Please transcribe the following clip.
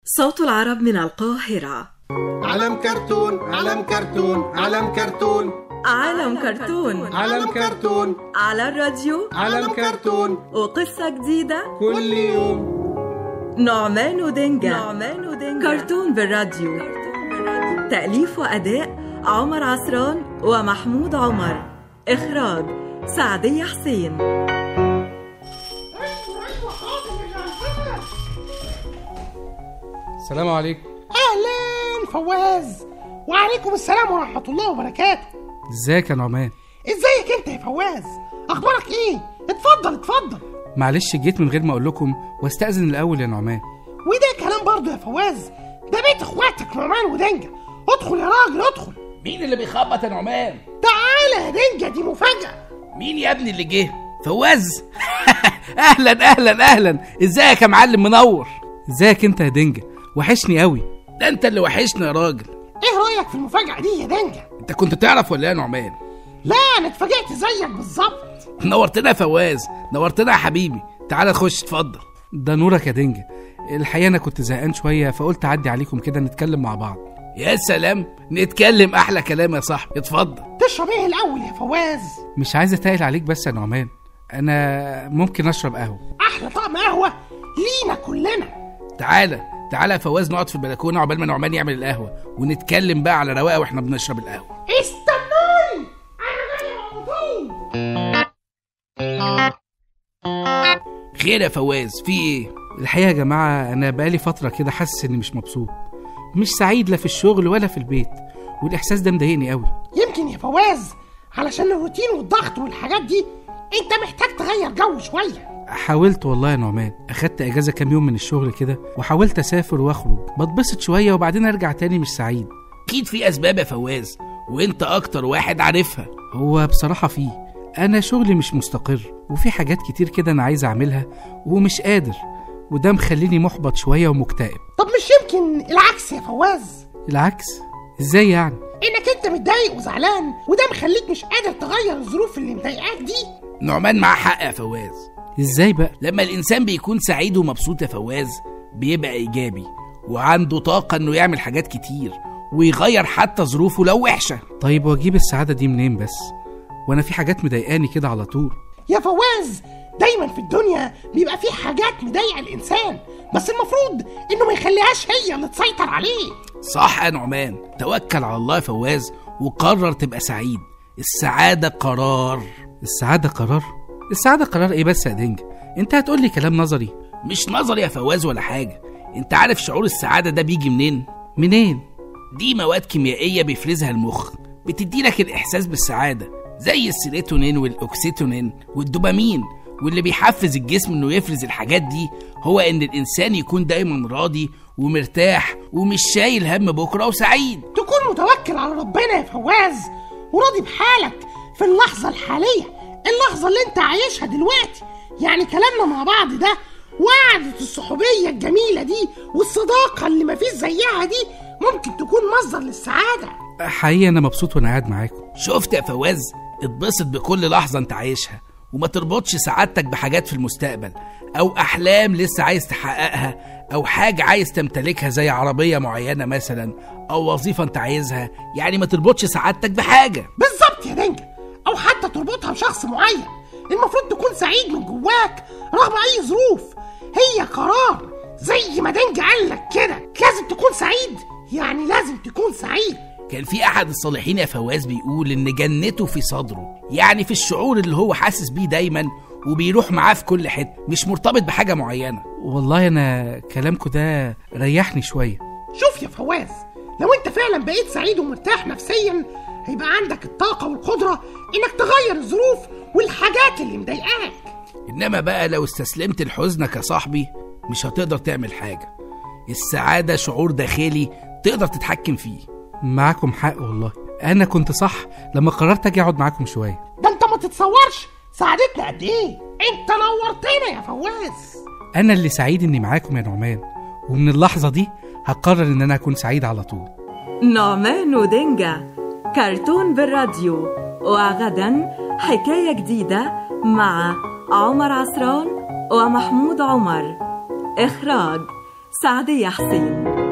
صوت العرب من القاهرة علم كرتون علم كرتون علم كرتون عالم كرتون علم كرتون على الراديو علم كرتون وقصة جديدة كل يوم نعمان ودنجا نعمان ودنجا كرتون بالراديو تأليف وأداء عمر عصران ومحمود عمر إخراج سعدية حسين السلام عليكم اهلا فواز وعليكم السلام ورحمه الله وبركاته ازيك يا نعمان ازيك انت يا فواز اخبارك ايه اتفضل اتفضل معلش جيت من غير ما اقول لكم واستاذن الاول يا نعمان وده كلام برضه يا فواز ده بيت اخواتك نعمان ودنجة ادخل يا راجل ادخل مين اللي بيخبط يا نعمان؟ تعالى يا دنجة دي مفاجأة مين يا ابني اللي جه؟ فواز اهلا اهلا اهلا ازيك يا معلم منور ازيك انت يا دنجة وحشني قوي ده انت اللي وحشنا يا راجل ايه رأيك في المفاجأة دي يا دنجة انت كنت تعرف ولا ايه يا نعمان؟ لا انا اتفاجئت زيك بالظبط نورتنا يا فواز نورتنا يا حبيبي تعالى خش اتفضل ده نورك يا دنجة الحقيقة انا كنت زهقان شوية فقلت اعدي عليكم كده نتكلم مع بعض يا سلام نتكلم احلى كلام يا صاحبي اتفضل تشرب ايه الاول يا فواز مش عايز اتقل عليك بس يا نعمان انا ممكن اشرب قهوة احلى طقم قهوة لينا كلنا تعالى تعالى يا فواز نقعد في البلكونه عقبال ما نعمان يعمل القهوه ونتكلم بقى على رواقه واحنا بنشرب القهوه استنوني انا جاي على طول خير يا فواز في ايه الحقيقة يا جماعة انا بقالي فترة كده حاسس اني مش مبسوط مش سعيد لا في الشغل ولا في البيت والاحساس ده مضايقني قوي يمكن يا فواز علشان الروتين والضغط والحاجات دي انت محتاج تغير جو شويه حاولت والله يا نعمان اخدت اجازه كام يوم من الشغل كده وحاولت اسافر واخرج بتبسط شويه وبعدين ارجع تاني مش سعيد اكيد في اسباب يا فواز وانت اكتر واحد عارفها هو بصراحه فيه انا شغلي مش مستقر وفي حاجات كتير كده انا عايز اعملها ومش قادر وده مخليني محبط شويه ومكتئب طب مش يمكن العكس يا فواز العكس ازاي يعني انك انت متضايق وزعلان وده مخليك مش قادر تغير الظروف اللي مضايقاك دي نعمان معاه حق يا فواز ازاي بقى لما الانسان بيكون سعيد ومبسوط يا فواز بيبقى ايجابي وعنده طاقه انه يعمل حاجات كتير ويغير حتى ظروفه لو وحشه طيب واجيب السعاده دي منين بس وانا في حاجات مضايقاني كده على طول يا فواز دايما في الدنيا بيبقى في حاجات مضايقه الانسان بس المفروض انه ما يخليهاش هي اللي تسيطر عليه صح يا نعمان توكل على الله يا فواز وقرر تبقى سعيد السعاده قرار السعاده قرار السعاده قرار ايه بس يا دنجة انت هتقول لي كلام نظري مش نظري يا فواز ولا حاجه انت عارف شعور السعاده ده بيجي منين منين دي مواد كيميائيه بيفرزها المخ بتديلك الاحساس بالسعاده زي السيروتونين والاكسيتونين والدوبامين واللي بيحفز الجسم انه يفرز الحاجات دي هو ان الانسان يكون دايما راضي ومرتاح ومش شايل هم بكره وسعيد تكون متوكل على ربنا يا فواز وراضي بحالك في اللحظه الحاليه اللحظه اللي انت عايشها دلوقتي يعني كلامنا مع بعض ده وقعدة الصحوبية الجميلة دي والصداقة اللي مفيش زيها دي ممكن تكون مصدر للسعادة حقيقي انا مبسوط وانا قاعد معاكم شفت يا فواز اتبسط بكل لحظه انت عايشها وما تربطش سعادتك بحاجات في المستقبل او احلام لسه عايز تحققها او حاجه عايز تمتلكها زي عربيه معينه مثلا او وظيفه انت عايزها يعني ما تربطش سعادتك بحاجه بالظبط يا دنجة أو حتى تربطها بشخص معين المفروض تكون سعيد من جواك رغم أي ظروف هي قرار زي ما دنجة قال لك كده لازم تكون سعيد يعني لازم تكون سعيد كان في احد الصالحين يا فواز بيقول ان جنته في صدره يعني في الشعور اللي هو حاسس بيه دايما وبيروح معاه في كل حته مش مرتبط بحاجه معينه والله انا كلامكم ده ريحني شويه شوف يا فواز لو انت فعلا بقيت سعيد ومرتاح نفسيا هيبقى عندك الطاقة والقدرة انك تغير الظروف والحاجات اللي مضايقاك انما بقى لو استسلمت لحزنك يا صاحبي مش هتقدر تعمل حاجه السعاده شعور داخلي تقدر تتحكم فيه معاكم حق والله انا كنت صح لما قررت اجي اقعد معاكم شويه ده انت ما تتصورش ساعدتنا قد ايه انت نورتنا يا فواز انا اللي سعيد اني معاكم يا نعمان ومن اللحظه دي هقرر ان انا اكون سعيد على طول نعمان ودنجا كرتون بالراديو وغدا حكاية جديدة مع عمر عصران ومحمود عمر إخراج سعدية حسين